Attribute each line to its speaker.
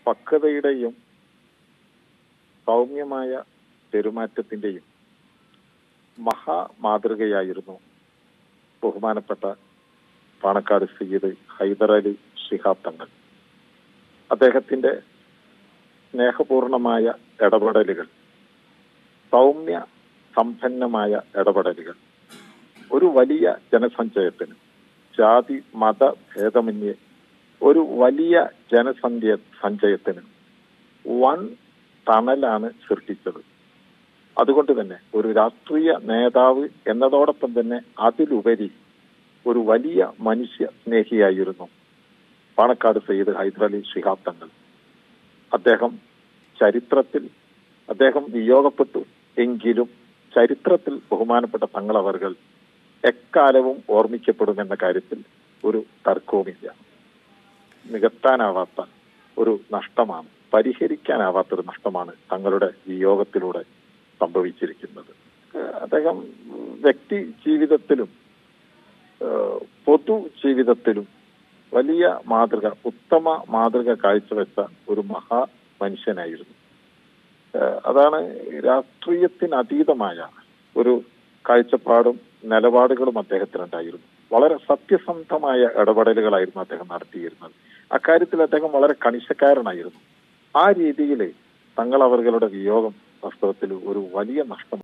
Speaker 1: പക്വതയുടെയും സൗമ്യമായ പെരുമാറ്റത്തിന്റെയും മഹാമാതൃകയായിരുന്നു ബഹുമാനപ്പെട്ട പാണക്കാട് സയ്യിദ് ഹൈദരലി ശിഹാബ് തങ്ങൾ അദ്ദേഹത്തിന്റെ സ്നേഹപൂർണമായ ഇടപെടലുകൾ സൗമ്യ സമ്പന്നമായ ഇടപെടലുകൾ ഒരു വലിയ ജനസഞ്ചയത്തിന് ജാതി മത ഭേദമന്യേ ഒരു വലിയ ജനസഞ്ചയ സഞ്ചയത്തിന് വൻ തണലാണ് സൃഷ്ടിച്ചത് അതുകൊണ്ട് തന്നെ ഒരു രാഷ്ട്രീയ നേതാവ് എന്നതോടൊപ്പം തന്നെ അതിലുപരി ഒരു വലിയ മനുഷ്യ സ്നേഹിയായിരുന്നു പാണക്കാട് സയ്യിദ് ഹൈദരലി ശിഹാബ് തങ്ങൾ അദ്ദേഹം ചരിത്രത്തിൽ അദ്ദേഹം വിയോഗപ്പെട്ടു എങ്കിലും ചരിത്രത്തിൽ ബഹുമാനപ്പെട്ട തങ്ങളവർകൾ എക്കാലവും ഓർമ്മിക്കപ്പെടുമെന്ന കാര്യത്തിൽ ഒരു തർക്കവുമില്ല നികത്താനാവാത്ത ഒരു നഷ്ടമാണ് പരിഹരിക്കാനാവാത്തൊരു നഷ്ടമാണ് തങ്ങളുടെ വിയോഗത്തിലൂടെ സംഭവിച്ചിരിക്കുന്നത് ഏഹ് അദ്ദേഹം വ്യക്തി ജീവിതത്തിലും ഏഹ് പൊതു ജീവിതത്തിലും വലിയ മാതൃക ഉത്തമ മാതൃക കാഴ്ചവെച്ച ഒരു മഹാ മനുഷ്യനായിരുന്നു ഏഹ് അതാണ് രാഷ്ട്രീയത്തിനതീതമായ ഒരു കാഴ്ചപ്പാടും നിലപാടുകളും അദ്ദേഹത്തിനുണ്ടായിരുന്നു വളരെ സത്യസന്ധമായ ഇടപെടലുകളായിരുന്നു അദ്ദേഹം നടത്തിയിരുന്നത് അക്കാര്യത്തിൽ അദ്ദേഹം വളരെ കണിശക്കാരനായിരുന്നു ആ രീതിയിൽ തങ്ങൾ അവരുടെ വിയോഗം വാസ്തവത്തിൽ ഒരു വലിയ നഷ്ടമാണ്